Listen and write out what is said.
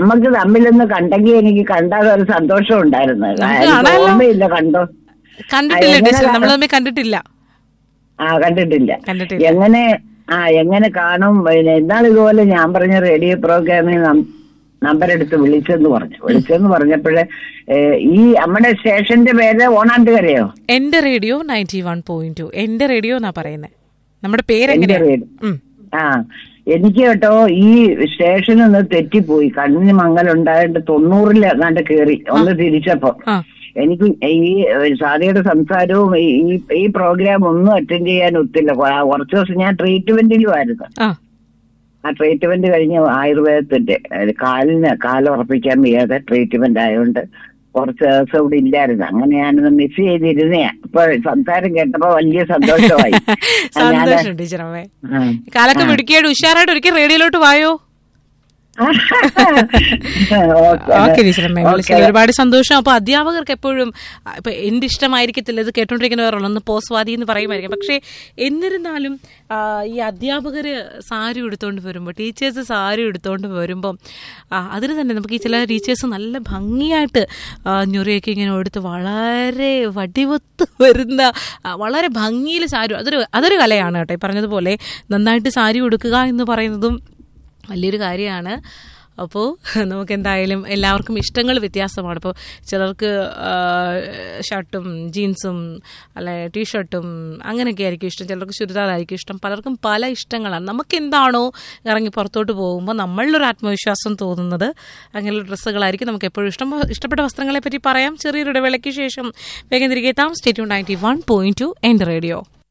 നമുക്ക് തമ്മിലൊന്ന് കണ്ടെങ്കിൽ എനിക്ക് കണ്ടാൽ ഒരു സന്തോഷം ഉണ്ടായിരുന്നു നമുക്ക് എനിക്ക് കാണാമല്ലോ. ഓർമ്മയില്ല കണ്ടോ കണ്ടിട്ടില്ല എങ്ങനെ ടീച്ചർ കാണാം? നമ്മൾ തമ്മിൽ കണ്ടിട്ടില്ല ആ കണ്ടിട്ടില്ല കണ്ടിട്ടില്ല എങ്ങനെ ആ എങ്ങനെ കാണും പിന്നെ എന്നാൽ ഇതുപോലെ ഞാൻ പറഞ്ഞ റേഡിയോ പ്രോഗ്രാമിൽ നമ്പർ എടുത്ത് വിളിച്ചെന്ന് പറഞ്ഞു വിളിച്ചെന്ന് പറഞ്ഞപ്പോഴേ ഈ നമ്മുടെ സ്റ്റേഷന്റെ പേര് ഓണാണ്ടുകരയോ എന്റെ radio ninety one point two എന്റെ റേഡിയോ എന്നാ പറയുന്നത് നമ്മുടെ എന്റെ പേരെങ്ങനെയാ പേര് ഉം. ആ എനിക്ക് കേട്ടോ ഈ സ്റ്റേഷൻ ഒന്ന് തെറ്റിപ്പോയി കണ്ണിന് മങ്ങലുണ്ടായിട്ട് തൊണ്ണൂറിൽ അങ്ങാണ്ട് കേറി ഒന്ന് തിരിച്ചപ്പോ ആ എനിക്ക് ഈ സാദിയുടെ സംസാരവും ഈ- ഈ ഈ പ്രോഗ്രാം ഒന്നും അറ്റൻഡ് ചെയ്യാൻ ഒത്തില്ല കൊ- കുറച്ച് ദിവസം ഞാൻ ട്രീറ്റ്മെന്റിലും ആയിരുന്നു ആ ആ ട്രീറ്റ്മെന്റ് കഴിഞ്ഞ് ആയുർവേദത്തിന്റെ അത് കാലിന് കാലുറപ്പിക്കാൻ വയ്യാതെ ട്രീറ്റ്മെന്റ് ആയതുകൊണ്ട് കുറച്ച് ദിവസം ഇവിടെ ഇല്ലായിരുന്നു അങ്ങനെ ഞാനൊന്ന് മിസ് ചെയ്തിരുന്നേ ഇപ്പൊ സംസാരം കേട്ടപ്പോ വലിയ സന്തോഷമായി ഞാന് സന്തോഷം ടീച്ചർ അമ്മേ ആ. കാലൊക്കെ മിടുക്കിയായിട്ട് ഉഷാറായിട്ട് ഒരിക്കൽ റേഡിയോയിലോട്ട് വായോ ഓക്കെ. ഓക്കെ ടീച്ചർ അമ്മേ വിളിച്ചതിൽ ഓക്കെ. ഒരുപാട് സന്തോഷം അപ്പൊ അധ്യാപകർക്ക് എപ്പോഴും ആ, ഇപ്പൊ എന്റെ ഇഷ്ടമായിരിക്കത്തില്ല ഇത് കേട്ടോണ്ടിരിക്കുന്നവരുള്ളൂ ഒന്ന് പോസ്വാദി എന്ന് പറയുമായിരിക്കും പക്ഷേ എന്നിരുന്നാലും ആ, ഈ അധ്യാപകര് സാരി എടുത്തോണ്ട് വരുമ്പോൾ ടീച്ചേഴ്സ് സാരി എടുത്തോണ്ട് വരുമ്പം ആ, അതിന് തന്നെ നമുക്ക് ഈ ചില ടീച്ചേഴ്സ് നല്ല ഭംഗിയായിട്ട് ആ, ഞൊറിയൊക്കെ ഇങ്ങനെ എടുത്ത് വളരെ വടിവത്ത് വരുന്ന ആ, വളരെ ഭംഗിയിൽ സാരി അതൊരു അതൊരു കലയാണ് കേട്ടോ ഈ പറഞ്ഞതുപോലെ നന്നായിട്ട് സാരി ഉടുക്കുക എന്ന് പറയുന്നതും വലിയൊരു കാര്യമാണ് അപ്പോൾ നമുക്ക് എന്തായാലും എല്ലാവർക്കും ഇഷ്ടങ്ങൾ വ്യത്യാസമാണ് ഇപ്പോൾ ചിലർക്ക് ആ, ഷർട്ടും ജീൻസും അല്ലെ ടീഷർട്ടും അങ്ങനെയൊക്കെ ആയിരിക്കും ഇഷ്ടം ചിലർക്ക് ചുരിദാറായിരിക്കും ഇഷ്ടം പലർക്കും പല ഇഷ്ടങ്ങളാണ് നമുക്ക് എന്താണോ ഇറങ്ങി പുറത്തോട്ട് പോകുമ്പോൾ നമ്മളിലൊരു ആത്മവിശ്വാസം തോന്നുന്നത് അങ്ങനെയുള്ള ഡ്രസ്സുകളായിരിക്കും നമുക്ക് എപ്പോഴും ഇഷ്ടം ഇഷ്ടപ്പെട്ട വസ്ത്രങ്ങളെ പറ്റി പറയാം ചെറിയൊരു ഇടവേളയ്ക്ക് ശേഷം വേഗം തിരികെ എത്താം സ്റ്റേറ്റ്യൂ നയൻറ്റി വൺ പോയിന്റ് ടു എൻ്റെ റേഡിയോ